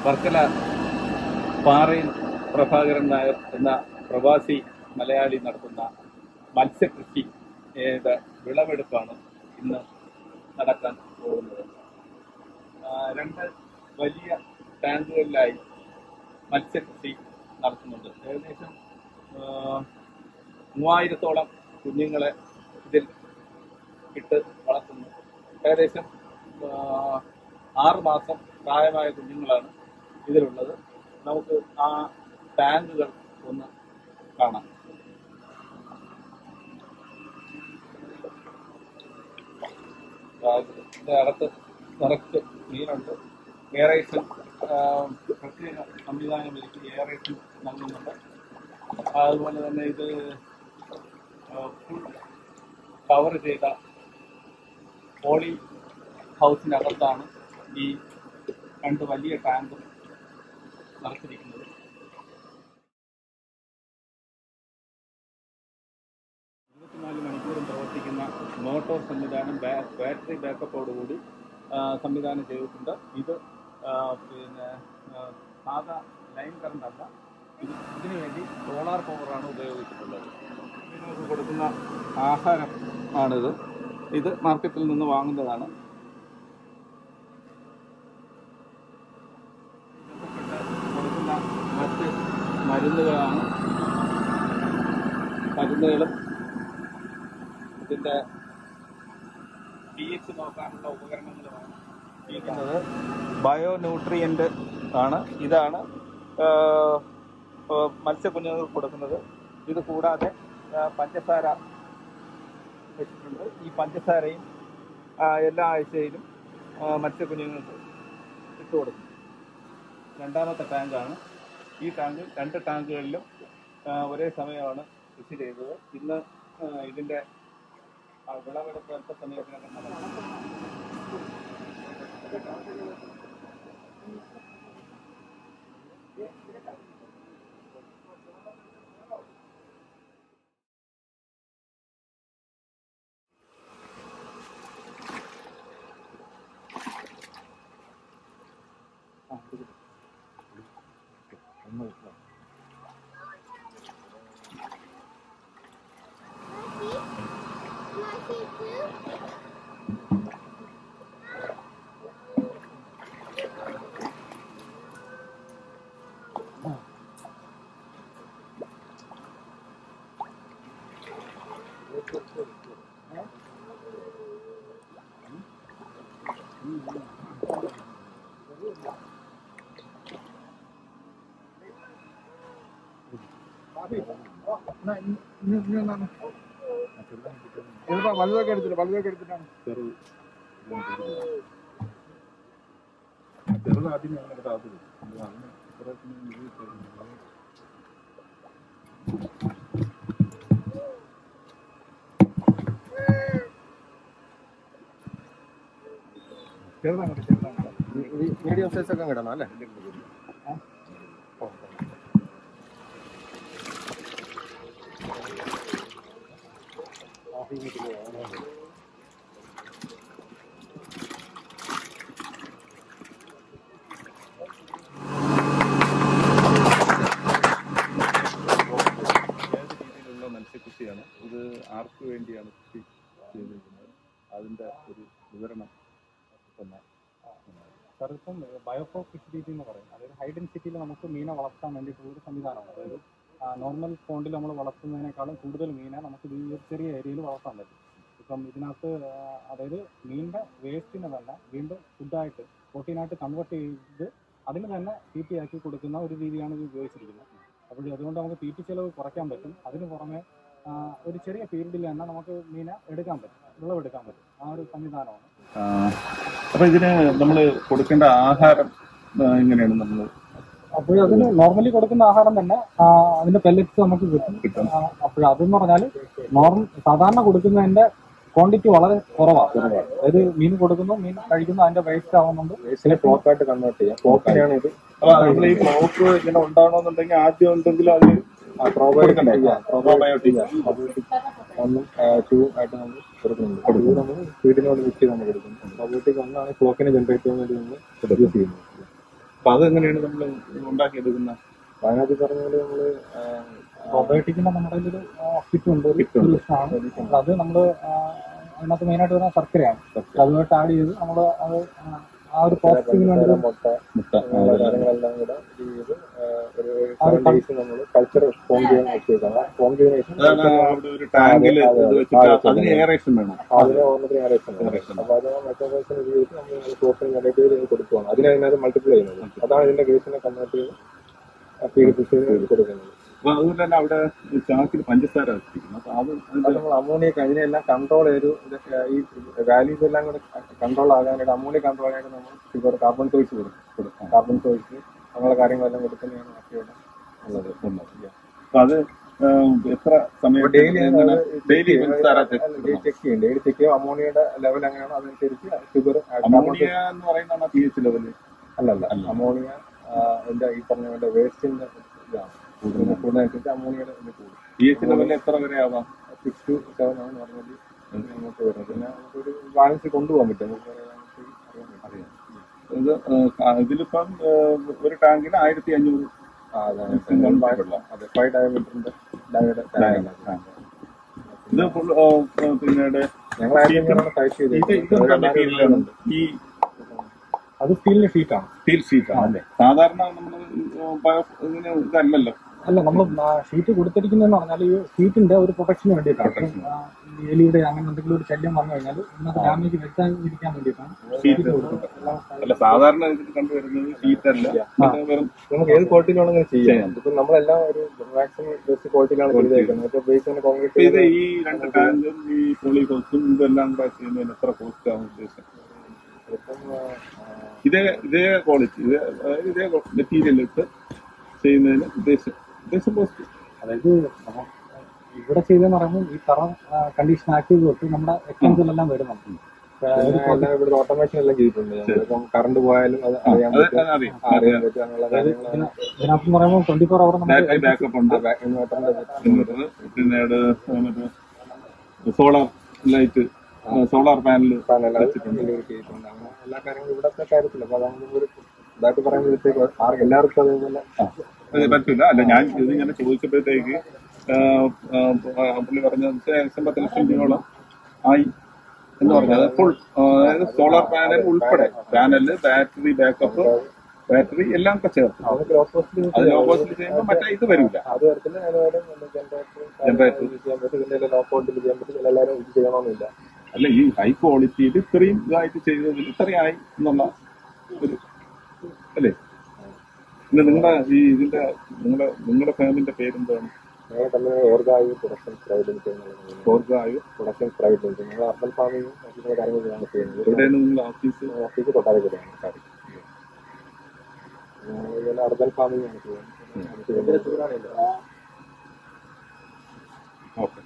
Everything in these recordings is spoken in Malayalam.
വർക്കല പാറയിൽ പ്രഭാകരൻ നായർ എന്ന പ്രവാസി മലയാളി നടത്തുന്ന മത്സ്യകൃഷി ഏത് വിളവെടുപ്പാണ് ഇന്ന് നടക്കാൻ പോകുന്നത് ആ, രണ്ട് വലിയ ടാങ്കുകളിലായി മത്സ്യകൃഷി നടത്തുന്നുണ്ട് ഏകദേശം ആ, മൂവായിരത്തോളം കുഞ്ഞുങ്ങളെ ഇതിൽ ഇട്ട് വളർത്തുന്നു ഏകദേശം ആ, ആറ് മാസം പ്രായമായ കുഞ്ഞുങ്ങളാണ് ഇതിലുള്ളത് നമുക്ക് ആ ടാങ്കുകൾ ഒന്ന് കാണാം ആ, ഇതിന്റെ അകത്ത് നിറച്ച് മീനുണ്ട് എയറേഷൻ പ്രത്യേക സംവിധാനം ഒരുക്കി എയറേഷൻ നൽകുന്നുണ്ട് അതുപോലെ തന്നെ ഇത് ഫുൾ കവർ ചെയ്ത പോളി ഹൗസിനകത്താണ് ഈ രണ്ട് വലിയ ടാങ്കും നിറച്ചിരിക്കുന്നത് ഇരുപത്തിനാല് മണിക്കൂറും പ്രവർത്തിക്കുന്ന മോട്ടോർ സംവിധാനം ബാ- ബാറ്ററി ബാക്കപ്പോടുകൂടി ആ, സംവിധാനം ചെയ്തിട്ടുണ്ട് ഇത് ആ, പിന്നെ ആ, സാധാ ലൈൻ കറണ്ട് അല്ല ഇത് ഇതിനു വേണ്ടി സോളാർ പവറാണ് ഉപയോഗിച്ചിട്ടുള്ളത് ഇതിനൊക്കെ കൊടുക്കുന്ന ആഹാരം ആണിത് ഇത് മാർക്കറ്റിൽ നിന്ന് വാങ്ങുന്നതാണ് കൊടുക്കുന്ന മറ്റ് മരുന്നുകളാണ് മരുന്നുകളും ഇതിന്റെ പി എച്ച് നോക്കാനുള്ള ഉപകരണങ്ങളുമാണ് ഇരിക്കുന്നത് ബയോ ന്യൂട്രിയന്റ് ആണ് ഇതാണ് ആ, ആ, മത്സ്യക്കുഞ്ഞുങ്ങൾക്ക് കൊടുക്കുന്നത് ഇത് കൂടാതെ ആ, പഞ്ചസാര വെച്ചിട്ടുണ്ട് ഈ പഞ്ചസാരയും ആ, എല്ലാ ആഴ്ചയിലും ആ, മത്സ്യക്കുഞ്ഞുങ്ങൾക്ക് ഇട്ട് കൊടുക്കും രണ്ടാമത്തെ ടാങ്കാണ് ഈ ടാങ്ക് രണ്ട് ടാങ്കുകളിലും ആ, ഒരേ സമയമാണ് കൃഷി ചെയ്തത് ഇന്ന് ആ, ഇതിന്റെ ആ, വിളവെടുപ്പ് അല്പ സമയത്തിനകം നടക്കും ആ, ഇത് ഒന്ന് വെക്കാം. വലുതൊക്കെ എടുത്തിട്ട് വലുതൊക്കെ എടുത്തിട്ടാണ് ചെറുത് ആദ്യം ഞങ്ങളുടെ താത്തു അതിന് കുറേശ്ശെ ഇത് തരുന്നു. ചെറുതാണ് ചെറുതാണ് മീഡിയം സൈസ് ഒക്കെ കിടണം അല്ലേ ഏത് രീതിയിലുള്ള മത്സ്യകൃഷിയാണ് ഇത് ആർക്ക് വേണ്ടിയാണ് കൃഷി ചെയ്തിരിക്കുന്നത് അതിന്റെ ഒരു വിവരണം തന്നെ സാർ ഇപ്പം ബയോഫ്ലോ കൃഷി രീതി എന്ന് പറയും അതായത് ഹൈ ഡെൻസിറ്റിയിൽ നമുക്ക് മീനെ വളർത്താൻ വേണ്ടിയിട്ടുള്ള ഒരു സംവിധാനമാണ് അതായത് നോർമൽ പോണ്ടിൽ നമ്മൾ വളർത്തുന്നതിനേക്കാളും കൂടുതൽ മീനെ നമുക്ക് ഈ ഒരു ചെറിയ ഏരിയയിൽ വളർത്താൻ പറ്റും ഇപ്പം ഇതിനകത്ത് ആ, അതായത് മീനിൻ്റെ വേസ്റ്റിനെ തന്നെ വീണ്ടും ഫുഡായിട്ട് പ്രോട്ടീനായിട്ട് കൺവേർട്ട് ചെയ്ത് അതിന് തന്നെ തീറ്റയാക്കി കൊടുക്കുന്ന ഒരു രീതിയാണ് ഇത് ഉപയോഗിച്ചിരിക്കുന്നത് അപ്പോൾ അതുകൊണ്ട് നമുക്ക് തീറ്റ ചെലവ് കുറയ്ക്കാൻ പറ്റും അതിന് പുറമെ ആ, ഒരു ചെറിയ ഫീൽഡിൽ തന്നെ നമുക്ക് മീനെ എടുക്കാൻ പറ്റും വിളവെടുക്കാൻ പറ്റും ആ ഒരു സംവിധാനമാണ് ആ, അപ്പൊ ഇതിന് നമ്മൾ കൊടുക്കേണ്ട ആഹാരം ആ, എങ്ങനെയാണ് നമ്മൾ അപ്പോൾ അതിന് നോർമലി കൊടുക്കുന്ന ആഹാരം തന്നെ ആ, അതിന്റെ പെല്ലറ്റ്സ് നമുക്ക് കിട്ടും കിട്ടും അപ്പോൾ അതെന്ന് പറഞ്ഞാൽ നോർമൽ സാധാരണ കൊടുക്കുന്നതിന്റെ ക്വാണ്ടിറ്റി വളരെ കുറവാണ് അതായത് മീൻ കൊടുക്കുന്നു മീൻ കഴിക്കുന്നു അതിന്റെ വേസ്റ്റ് ആവുന്നുണ്ട് വേസ്റ്റിനെ ഫ്ലോക്കായിട്ട് കൺവേർട്ട് ചെയ്യാം ഫ്ലോക്കിനെയാണ് ഇത് അപ്പൊ നമ്മൾ ഈ ഫ്ലോക്ക് ഇങ്ങനെ ഉണ്ടാവണമെന്നുണ്ടെങ്കിൽ ആദ്യം ഉണ്ടെങ്കിൽ അതിന് പ്രോബയോട്ടിക് പ്രോബയോട്ടിക് ഒന്നും ടൂ ആയിട്ട് നമ്മൾ കൊടുക്കുന്നുണ്ട് ഇത് നമ്മൾ ഫീഡിനോട് മിക്സ് ചെയ്ത് നമ്മൾ കൊടുക്കുന്നു പ്രോബയോട്ടിക് ഒന്നാണ് ഫ്ലോക്കിനെ ജനറേറ്റ് ചെയ്യാൻ വേണ്ടി നമ്മൾ യൂസ് ചെയ്യുന്നത് അപ്പൊ അതെങ്ങനെയാണ് നമ്മൾ ഉണ്ടാക്കിയെടുക്കുന്നത് വയനാട്ടിൽ പറഞ്ഞ പോലെ നമ്മള് ആ, റോബോട്ടിക്കിന്റെ നമ്മുടെ ഒരു കിറ്റ് ഉണ്ട് ഒരു Kit ഉണ്ട്. solution ആണ് അപ്പൊ അത് നമ്മൾ അതിനകത്ത് മെയിനായിട്ട് വരുന്ന ശർക്കരയാണ് അതുമായിട്ട് ആഡ് ചെയ്ത് നമ്മൾ അത് ആ, ആ ഒരു പ്രോസസ്സിങ്ങിന് വേണ്ടി പഞ്ചസാര, മുട്ട മുട്ട അങ്ങനെയുള്ള കാര്യങ്ങളെല്ലാം കൂടെ ഇത് ചെയ്ത് ആ, ഒരു സെവൻ ഡേയ്സ് നമ്മൾ കൾച്ചർ ഫോം ചെയ്യാൻ വെച്ചേക്കാണ് ഫോം ചെയ്തതിനു ശേഷം അതാണ് അവിടെ ഒരു ടാങ്കിൽ അതെ, ഇത് അതെ. വെച്ചിട്ട് അതെ, അതിന് എയറേഷൻ വേണം അതിന് ഓർമ്മത്തിന് ഏകദേശം Aeration. അപ്പൊ അത് മെറ്റോബോൾസിന് ഉപയോഗിച്ച് നമ്മൾ പ്രോട്ടീൻ ജനറേറ്റ് ചെയ്ത് കൊടുക്കുകയാണ് അതിന് അതിനകത്ത് മൾട്ടിപ്ലൈ ചെയ്യുന്നത് അതാണ് ഇതിന്റെ കേസിനെ കൺവേർട്ട് ചെയ്ത് ഫീഡ് ഫിഷ് കൊടുക്കുന്നത് അപ്പൊ അതുപോലെ തന്നെ അവിടെ ചാക്കിൽ പഞ്ചസാര വെച്ചിരിക്കുന്നു അപ്പൊ അത് അത് അതിന്റെ നമ്മൾ അമോണിയ അതിനെല്ലാം കൺട്രോൾ ചെയ്ത് ഇതൊക്കെ ഈ വാല്യൂസ് എല്ലാം കൂടെ കൺട്രോൾ ആകാനായിട്ട് അമോണിയ കൺട്രോൾ ആയിട്ട് നമ്മൾ ഷുഗർ കാർബൺ സോഴ്സ് കൊടുക്കും കാർബൺ സോഴ്സ് അങ്ങനെയുള്ള കാര്യങ്ങളെല്ലാം കൊടുക്കുന്നതാണ് മറ്റേ ഉള്ളത് ഉള്ളത്. അപ്പൊ അത് ആ, എത്ര സമയം ഡെയിലി ഡെയിലി പഞ്ചസാര check ചെക്ക് ചെയ്യും ഡെയിലി ചെക്ക് ചെയ്യും അമോണിയയുടെ ലെവൽ എങ്ങനെയാണോ അതനുസരിച്ച് ഷുഗർ അമോണിയ എന്ന് പറയുന്ന പി എച്ച് ലെവല് അല്ലല്ല അല്ല. അമോണിയ എന്റെ ഈ പറഞ്ഞ പോലെ വേസ്റ്റിന്റെ ഇതാണ് കൂടുന്നത് കൂടുന്നതനുസരിച്ച് അമോണിയയുടെ ഇത് കൂടും പി എച്ച് ലെവലിൽ എത്ര വരെ ആവാം സിക്സ് ടു സെവൻ ആണ് പറഞ്ഞത് നമുക്ക് വരുന്നത് പിന്നെ നമുക്കൊരു ബാലൻസ് കൊണ്ടുപോകാൻ പറ്റും നമുക്ക് അറിയാൻ പറ്റും ഇത് ആ, ഇതിലിപ്പം ആ, ഒരു ടാങ്കിന് ആയിരത്തി അഞ്ഞൂറ് ആ, അതാണ് Single ഫൈവ് വെള്ളം. അതെ ഫൈവ് ഡയമീറ്ററിന്റെ ഡയയുടെ ഇത് ഫുൾ പിന്നീട് ഞങ്ങൾ ആദ്യം ടൈപ്പ് ഇത് ഇത് ചെയ്ത് മെറ്റീരിയലാണ് ഈ അത് സ്റ്റീലിന്റെ ഷീറ്റാണ് സ്റ്റീൽ ഷീറ്റ് ആണ് സാധാരണ നമ്മൾ ഇങ്ങനെ ഇതല്ലല്ലോ അല്ല നമ്മൾ ഷീറ്റ് കൊടുത്തിരിക്കുന്നതെന്ന് പറഞ്ഞാൽ ഈ ഷീറ്റിന്റെ ഒരു പ്രൊട്ടക്ഷന് വേണ്ടിയിട്ടാണ് Protection. ആ, ഈ എലിയുടെ അങ്ങനെ എന്തെങ്കിലും ഒരു ശല്യം വന്നു കഴിഞ്ഞാൽ ഇന്നത്തെ ഡാമേജ് വരുത്താതിരിക്കാൻ വേണ്ടിയിട്ടാണ് ഷീറ്റ് അല്ല സാധാരണ ഇതിൽ കണ്ടുവരുന്നത് ഷീറ്റ് അല്ല ഇത് വെറും നമുക്ക് ഏത് ക്വാളിറ്റിയിൽ വേണമെങ്കിലും ചെയ്യാം ഇപ്പൊ നമ്മളെല്ലാം ഒരു മാക്സിമം ബെസ്റ്റ് ക്വാളിറ്റിയിലാണ് ചെയ്തേക്കുന്നത് മറ്റേ ബേസ് തന്നെ ഇപ്പൊ ഇത് കോൺക്രീറ്റ് ഈ രണ്ട് ടാങ്കും ഈ പോളി ഹൗസും ഇതെല്ലാം കൂടെ ചെയ്യുന്നതിന് എത്ര കോസ്റ്റ് ആവും ഉദ്ദേശം ഇപ്പം ഇതേ ഇതേ ക്വാളിറ്റി ഇതേ അതായത് ഇതേ മെറ്റീരിയൽ ഇട്ട് ചെയ്യുന്നതിന് ഉദ്ദേശം ഉദ്ദേശം കോസ്റ്റ് അതായത് നമ്മ- ഇവിടെ ചെയ്തെന്ന് പറയുമ്പോൾ ഈ തറ കണ്ടീഷൻ ആക്കിയത് തൊട്ട് നമ്മുടെ എക്സ്പെൻസിലെല്ലാം വരുന്നുണ്ട് ഇപ്പൊ ഒരു എല്ലാം ഇവിടെ ഓട്ടോമേഷൻ എല്ലാം ചെയ്തിട്ടുണ്ട് ഞങ്ങളിപ്പം കറണ്ട് പോയാലും അത് അറിയാൻ അത് പറ്റും അറിയാം അറിയാൻ പറ്റും അങ്ങനെയുള്ള കാര്യങ്ങൾ ഇതിന- ഇതിനകത്ത് പറയുമ്പോൾ ട്വന്റി ഫോർ അവർ നമുക്ക് ബാറ്ററി ബാക്കപ്പ് ഉണ്ട് ഇൻവെർട്ടറിന്റെ ഇൻവെർട്ടർ പിന്നെ മറ്റേ solar light solar panel panel ചെയ്തിട്ടുണ്ട് അങ്ങനെ എല്ലാ കാര്യങ്ങളും ഇവിടത്തെ കാര്യത്തില്ല അപ്പൊ അതാണ് ഒരു ഇതായിട്ട് പറയുമ്പോഴത്തേക്ക് ആർക്ക് എല്ലാവർക്കും അതേപോലെ അത് പറ്റില്ല അല്ല ഞാൻ ഇത് ഇങ്ങനെ ചോദിച്ചപ്പോഴത്തേക്ക് ആ, ആ, ആ, പുള്ളി പറഞ്ഞത് ഏകദേശം പത്ത് ലക്ഷം രൂപയോളം ആയി എന്ന് പറഞ്ഞത് ഫുൾ അതായത് സോളാർ പാനൽ ഉൾപ്പെടെ പാനല് ബാറ്ററി ബാക്കപ്പ് ബാറ്ററി എല്ലാം ഒക്കെ ചേർത്ത് നമുക്ക് ഓപ്പോസിറ്റ് അതിന് ഓപ്പോസിറ്റ് ചെയ്യുമ്പോൾ മറ്റേ ഇത് വരില്ല അത് തരത്തില് ഏതായാലും ജനറേറ്റർ Generator. ചെയ്യാൻ പറ്റും ഇതിന്റെ ലോ ക്വാളിറ്റിയിൽ ചെയ്യാൻ പറ്റും എല്ലാവരും ഇത് ചെയ്യണമെന്നില്ല അല്ല ഈ ഹൈ ക്വാളിറ്റിയിൽ ഇത്രയും ഇതായിട്ട് ചെയ്തതിൽ ഇത്രയായി എന്നുള്ള ഒരു അല്ലേ പിന്നെ നിങ്ങളുടെ ഈ ഇതിന്റെ നിങ്ങളുടെ നിങ്ങളുടെ ഫാമിന്റെ പേരെന്താണ് ഞങ്ങൾ തന്നെ ഓർഗായു പ്രൊഡക്ഷൻ പ്രൈവറ്റ് ലിമിറ്റഡ് എന്നുള്ള സ്വർഗായു പ്രൊഡക്ഷൻ പ്രൈവറ്റ് ലിമിറ്റഡ് ഞങ്ങൾ അർബൻ ഫാമിങ്ങും മറ്റുള്ള കാര്യങ്ങളും ഞങ്ങൾ ചെയ്യുന്നത് എവിടെയാണ് നിങ്ങളുടെ ഓഫീസ് ഓഫീസ് കൊട്ടാരക്കരയാണ് കാര്യം ഞങ്ങൾ അർബൻ ഫാമിംഗ് ആണ് ചെയ്യുന്നത് ഓക്കെ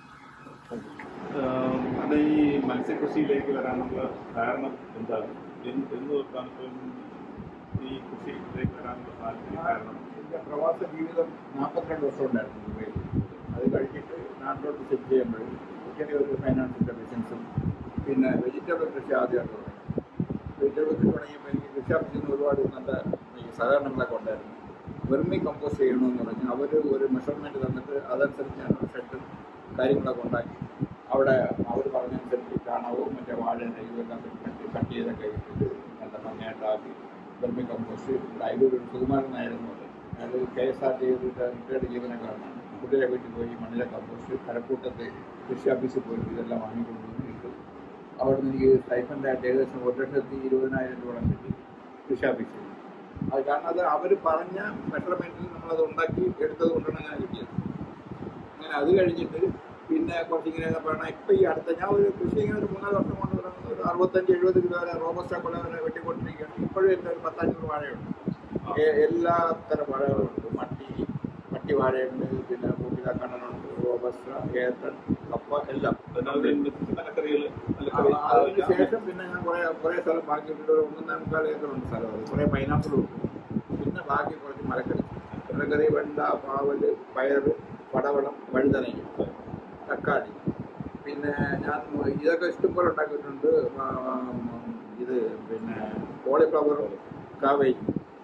അത് ഈ മത്സ്യകൃഷിയിലേക്ക് വരാനുള്ള കാരണം എന്താണ് എന്ത് എന്ന് തൊട്ടാണ് ഇപ്പം ഈ കൃഷിയിലേക്ക് വരാനുള്ള താല്പര്യം കാരണം എൻ്റെ പ്രവാസ ജീവിതം നാൽപ്പത്തിരണ്ട് വർഷം ഉണ്ടായിരുന്നു ദുബൈയിൽ അത് കഴിഞ്ഞിട്ട് നാട്ടിലോട്ട് ഷിഫ്റ്റ് ചെയ്യുമ്പോൾ ചെറിയൊരു ഫൈനാൻസിൻ്റെ ബിസിനസ്സും പിന്നെ വെജിറ്റബിൾ കൃഷി ആദ്യമായിട്ട് തുടങ്ങി വെജിറ്റബിൾ കൃഷി തുടങ്ങിയപ്പോൾ എനിക്ക് കൃഷി ഓഫീസിൽ നിന്ന് ഒരുപാട് നല്ല ഈ സഹകരണങ്ങളൊക്കെ ഉണ്ടായിരുന്നു വെർമി കമ്പോസ്റ്റ് ചെയ്യണമെന്ന് പറഞ്ഞ് അവർ ഒരു മെഷർമെൻറ്റ് തന്നിട്ട് അതനുസരിച്ച് ഞാൻ ഷെഡും കാര്യങ്ങളൊക്കെ ഉണ്ടാക്കി അവിടെ അവർ പറഞ്ഞനുസരിച്ച് ചാണകവും മറ്റേ വാഴയുടെ ഇതെല്ലാം കട്ട് കട്ട് ചെയ്തൊക്കെ ഇട്ടിട്ട് നല്ല ഭംഗിയായിട്ടാക്കി വെർമി കമ്പോസ്റ്റ് അതിലൊരു സുകുമാരൻ നായിരുന്നു അത് K S R T retired ജീവനക്കാരനാണ് കുട്ടിയുടെ വീട്ടിൽ പോയി മണ്ണിലെ കമ്പോസ്റ്റ് കരക്കൂട്ടത്തെ കൃഷി ഓഫീസിൽ പോയിട്ട് ഇതെല്ലാം വാങ്ങിക്കൊണ്ടുവന്ന് ഇട്ടു അവിടെ നിന്ന് എനിക്ക് സ്റ്റൈഫൻ്റായിട്ട് ഏകദേശം ഒരു ലക്ഷത്തി ഇരുപതിനായിരം രൂപ കിട്ടി കൃഷി ഓഫീസിൽ അത് കാരണം അത് അവർ പറഞ്ഞ മെഷർമെൻറ്റിൽ നമ്മളത് ഉണ്ടാക്കി എടുത്തത് കൊണ്ടാണ് അങ്ങനെ കിട്ടിയത് അങ്ങനെ അത് കഴിഞ്ഞിട്ട് പിന്നെ കുറച്ച് ഇങ്ങനെ പറഞ്ഞാൽ ഇപ്പം ഈ അടുത്ത ഞാൻ ഒരു കൃഷി ഇങ്ങനെ ഒരു മൂന്നാല് വർഷം കൊണ്ട് തുടങ്ങുന്ന ഒരു അറുപത്തഞ്ച് എഴുപത് രൂപ വരെ റോബസ്റ്റ കൊല വരെ വെട്ടിക്കൊണ്ടിരിക്കുകയാണ് ഇപ്പോഴും എൻ്റെ ഒരു പത്തഞ്ഞൂറ് വാഴയുണ്ട് എ- എല്ലാ തരം വാഴകളുണ്ട് മട്ടി മട്ടി വാഴയുണ്ട് പിന്നെ പൂപ്പില കണ്ണനുണ്ട് റോബസ്റ്റ ഏത്തൻ കപ്പ എല്ലാം മലക്കറികൾ ആ, അതിന് ശേഷം പിന്നെ ഞാൻ കുറെ കുറെ സ്ഥലം ബാക്കിയിട്ടുണ്ട് ഒരു ഒന്നൊന്നേ മുക്കാൽ ഏക്കറുണ്ട് സ്ഥലം അത് കുറെ പൈനാപ്പിളും ഉണ്ട് പിന്നെ ബാക്കി കുറച്ച് മലക്കറി മലക്കറി വെണ്ട പാവല് പയറ് പടവളം വഴുതനങ്ങ തക്കാളി പിന്നെ ഞാൻ ഇതൊക്കെ ഇഷ്ടംപോലെ ഉണ്ടാക്കിയിട്ടുണ്ട് ആ, ഇത് പിന്നെ കോളിഫ്ലവർ കാവേരി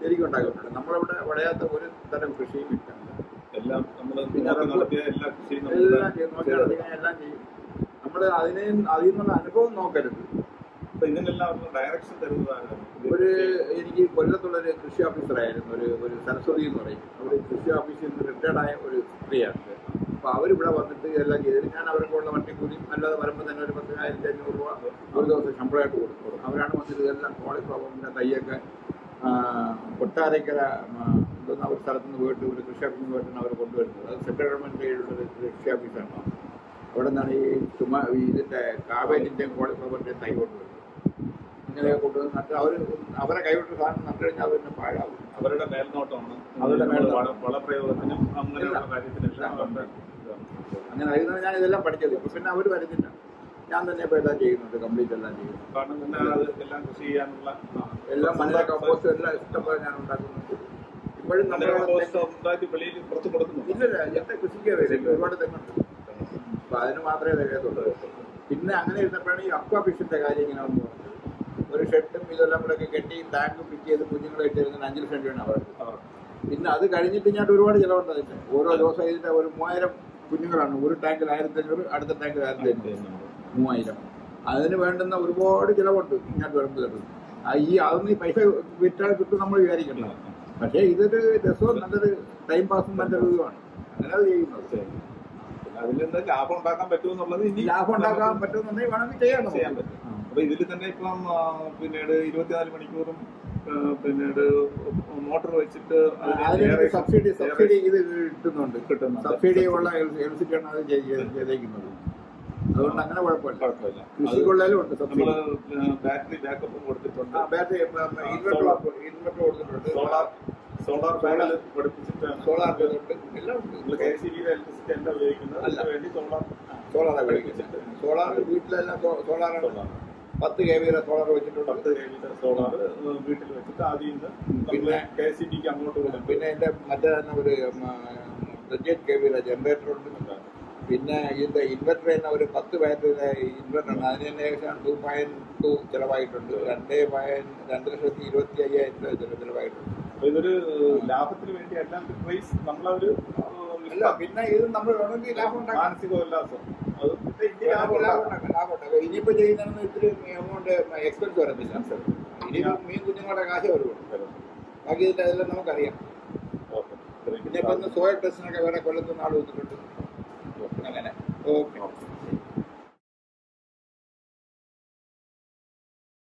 ശരിക്കും ഉണ്ടാക്കിയിട്ടുണ്ട് നമ്മളിവിടെ വിളയാത്ത ഒരു തരം കൃഷിയും ഇല്ല എല്ലാം നമ്മൾ പിന്നെ നോക്കി റബ്ബർ- നടത്തിയ എല്ലാ കൃഷിയും നമ്മൾ എല്ലാം ചെയ്യും നോക്കി നടത്തിക്കാൻ എല്ലാം ചെയ്യും നമ്മൾ അതിനെ അതിൽ നിന്നുള്ള അനുഭവം നോക്കരുത് അപ്പൊ ഇതിനെല്ലാം ഡയറക്ഷൻ തരുന്നതാണ് ഒരു എനിക്ക് കൊല്ലത്തുള്ളൊരു കൃഷി ഓഫീസറായിരുന്നു ഒരു ഒരു സരസ്വതി എന്ന് പറയും അവർ കൃഷി ഓഫീസിൽ നിന്ന് റിട്ടയർഡ് ആയ ഒരു സ്ത്രീയാണ് അപ്പൊ അവരിവിടെ വന്നിട്ട് എല്ലാം ചെയ്തിട്ട് ഞാൻ അവർക്കുള്ള വണ്ടിക്കൂലി അല്ലാതെ വരുമ്പോൾ തന്നെ ഒരു പതിനായിരത്തി അഞ്ഞൂറ് രൂപ ഒരു ദിവസം ശമ്പളമായിട്ട് കൊടുക്കും അവരാണ് വന്നിട്ട് ഇതെല്ലാം കോളിഫ്ലവറിന്റെ തയ്യൊക്കെ ആ, കൊട്ടാരക്കര ആ, എന്തോന്ന് ഒരു സ്ഥലത്ത് നിന്ന് പോയിട്ട് ഒരു കൃഷി ഓഫീസിൽ നിന്ന് പോയിട്ടാണ് അവർ കൊണ്ടുവരുന്നത് അത് സെൻട്രൽ ഗവൺമെന്റ് കീഴിലുള്ള ഒരു കൃഷി ഓഫീസാണ് അവിടെ നിന്നാണ് ഈ ചുമ ഈ ഇതിന്റെ കാവേജിന്റെയും കോളിഫ്ലവറിന്റെയും തൈ കൊണ്ടുവരുന്നത് ഇങ്ങനെ കൊണ്ടുവന്ന് നട്ട് അവർ അവരെ കൈവിട്ട സാധനം നട്ടു കഴിഞ്ഞാൽ അത് പിന്നെ പാഴാവും അവരുടെ മേൽനോട്ടമാണ് അവരുടെ മേൽനോട്ടം. വള- വളപ്രയോഗത്തിനും അങ്ങനെയുള്ള എല്ലാം. കാര്യത്തിനെല്ലാം എല്ലാം. അവരുടെ അങ്ങനെ അതിൽ ഞാൻ ഇതെല്ലാം പഠിച്ചത് ഇപ്പൊ പിന്നെ അവർ വരുന്നില്ല ഞാൻ തന്നെ ഇപ്പൊ എല്ലാം ചെയ്യുന്നുണ്ട് കംപ്ലീറ്റ് എല്ലാം ചെയ്യുന്നു കാരണം പിന്നെ അത് എല്ലാം കൃഷി ചെയ്യാനുള്ള എല്ലാം മണ്ണിലെ കമ്പോസ്റ്റ് എല്ലാം ഇഷ്ടംപോലെ ഞാൻ ഉണ്ടാക്കുന്നുണ്ട് ഇപ്പോഴും നല്ല നമ്മുടെ compost ഉണ്ടാക്കി വെളിയിൽ പുറത്ത് കൊടുക്കുന്നു ഇല്ലില്ല എന്റെ കൃഷിക്ക് വരില്ല ഒരുപാട് തെങ്ങുണ്ട് അപ്പൊ അതിന് മാത്രമേ തികയത്തുള്ളൂ പിന്നെ അങ്ങനെ ഇരുന്നപ്പോഴാണ് ഈ അക്വാ ഫിഷിന്റെ കാര്യം ഇങ്ങനെ വന്നു വന്നത്. ഒരു ഷെഡും ഇതെല്ലാം കൂടെ ഒക്കെ കെട്ടി ടാങ്ക് ഫിറ്റ് ചെയ്ത് കുഞ്ഞുങ്ങളെ ഇട്ടിരുന്ന അഞ്ച് ലക്ഷം രൂപയാണ് അവർ അവർ പിന്നെ അത് കഴിഞ്ഞിട്ട് ഞാൻ ഒരുപാട് ചിലവുണ്ട് അതിന് ഓരോ ദിവസം ഇതിന്റെ ഒരു മൂവായിരം കുഞ്ഞുങ്ങളാണ് ഒരു ടാങ്കിൽ ആയിരത്തി അഞ്ഞൂറ് അടുത്ത ടാങ്കിൽ ആയിരത്തി അഞ്ഞൂറ് മൂവായിരം അതിന് വേണ്ടുന്ന ഒരുപാട് ചിലവുണ്ട് ഇങ്ങോട്ട് വരുമ്പോൾ കിട്ടും ആ ഈ അതൊന്നും ഈ പൈസ വിറ്റാൽ കിട്ടും നമ്മൾ വിചാരിക്കണം പക്ഷേ ഇതൊരു രസവും നല്ലൊരു ടൈം പാസും നല്ലൊരു ഇതുമാണ് അങ്ങനെ അത് ചെയ്യുന്നത് പിന്നെ അതിൽ നിന്ന് ലാഭം ഉണ്ടാക്കാൻ പറ്റുമെന്നുള്ളത് ഇനി ലാഭം ഉണ്ടാക്കാൻ പറ്റുന്നുണ്ടെങ്കിൽ വേണമെങ്കിൽ ചെയ്യാൻ ചെയ്യാൻ നമുക്ക്. പറ്റും അപ്പൊ ഇതിൽ തന്നെ ഇപ്പം ആ, പിന്നീട് ഇരുപത്തിനാല് മണിക്കൂറും ആ, പിന്നീട് മോട്ടോർ വെച്ചിട്ട് അതിന് അതിന് aeration- സബ്സിഡി സബ്സിഡി ഇത് കിട്ടുന്നുണ്ട് കിട്ടുന്നുണ്ട്. സബ്സിഡി ഉള്ള എൽസിക്കാണ് അത് ചെയ്ത് ചെയ്തേക്കുന്നത് അതുകൊണ്ട് അങ്ങനെ കുഴപ്പമില്ല കുഴപ്പമില്ല അത് കൃഷിക്കൊള്ളാലും ഉണ്ട് സബ്സിഡി നമ്മള് ബാറ്ററി ബാക്കപ്പും കൊടുത്തിട്ടുണ്ട് ബാറ്ററി ഇൻവെർട്ടർ ഇൻവെർട്ടർ കൊടുത്തിട്ടുണ്ട് സോളാർ സോളാർ പാനൽ പഠിപ്പിച്ചിട്ടാണ് സോളാർ ചെയ്തിട്ടുണ്ട് എല്ലാം ഉണ്ട് നമ്മൾ കെ സി ബിയുടെ ഇലക്ട്രിസിറ്റി അല്ല ഉപയോഗിക്കുന്നത് അല്ല. അതിന് വേണ്ടി സോളാർ സോളാർ ഉപയോഗിക്കുന്നത് സോളാർ വീട്ടിലെല്ലാം സോളാറാണ് സോളാർ പത്ത് കെ വിയുടെ സോളാർ വെച്ചിട്ടുണ്ട് പത്ത് കഴിഞ്ഞിട്ട് സോളാർ വീട്ടിൽ വെച്ചിട്ട് ആദ്യം നിന്ന് നമ്മൾ പിന്നെ കെ സി ബിക്ക് അങ്ങോട്ട് കൊടുക്കും പിന്നെ എന്റെ മറ്റേ തന്നെ ഒരു തേർട്ടി കെ വിയുടെ ജനറേറ്റർ ഉണ്ട് പിന്നെ ഇതിന്റെ ഇൻവെർട്ടർ തന്നെ ഒരു പത്ത് ബാറ്ററിയുടെ ഇൻവെർട്ടർ ഉണ്ട് അതിന് തന്നെ ഏകദേശം ടു പോയിന്റ് ടു ചിലവായിട്ടുണ്ട് രണ്ടേ പോയിന്റ് രണ്ട് ലക്ഷത്തി ഇരുപത്തി അയ്യായിരം രൂപ ചില- ചിലവായിട്ടുണ്ട് അപ്പൊ ഇതൊരു ലാഭത്തിന് വേണ്ടി എല്ലാം പ്രൈസ് നമ്മളൊരു അല്ല പിന്നെ ഇത് നമ്മൾ വേണമെങ്കിൽ ലാഭം ഉണ്ടാക്കാം മാനസിക ഉല്ലാസം അത് ഇനി ലാഭം ലാഭം ഉണ്ടാക്കാം ലാഭം ഉണ്ടാക്കാം ഇനിയിപ്പോ ചെയ്യുന്നതൊന്നും ഇത്തിരി എമൗണ്ട് എക്സ്പെൻസ് വരത്തില്ല ഇനിയിപ്പോ മീൻ കുഞ്ഞുങ്ങളുടെ കാശ് വരുള്ളൂ ബാക്കി ഇതിന്റെ അതെല്ലാം നമുക്കറിയാം പിന്നെ ഇപ്പൊ ഇന്ന് സോയ ടെസ്റ്റിനൊക്കെ വേറെ കൊല്ലത്ത് നാട് വന്നിട്ടുണ്ട് അങ്ങനെ ഓക്കെ